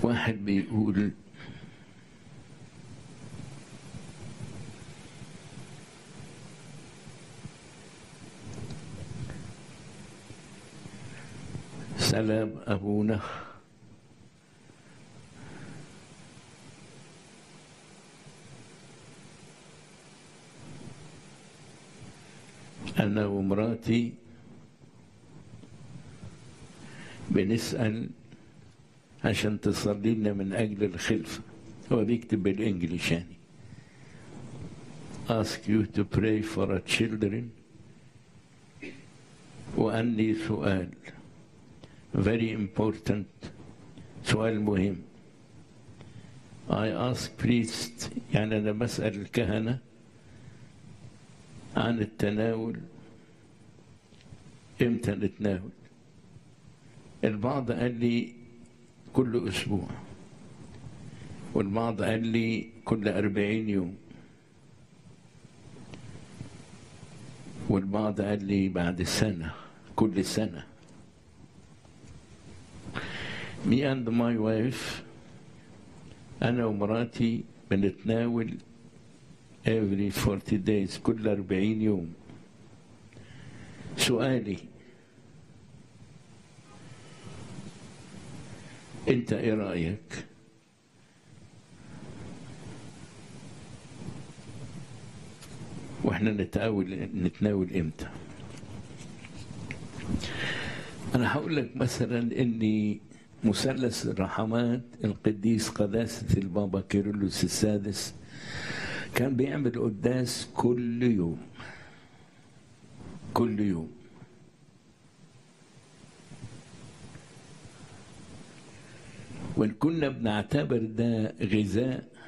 واحد بيقول سلام أبونا أنا ومراتي بنسأل عشان تصلي لنا من أجل الخلفة هو بيكتب بالإنجليش يعني ask you to pray for our children وعندي سؤال very important سؤال مهم I ask priest يعني أنا بسأل الكهنة عن التناول امتى نتناول البعض قال لي كل أسبوع والبعض قال لي كل أربعين يوم والبعض قال لي بعد سنة كل سنة me and my wife أنا ومراتي بنتناول every 40 days كل 40 يوم سؤالي انت ايه رايك واحنا نتناول نتناول امتى انا هقول لك مثلا اني مثلث الرحمات القديس قداسة البابا كيرلس السادس كان بيعمل قداس كل يوم كل يوم وكنا بنعتبر ده غذاء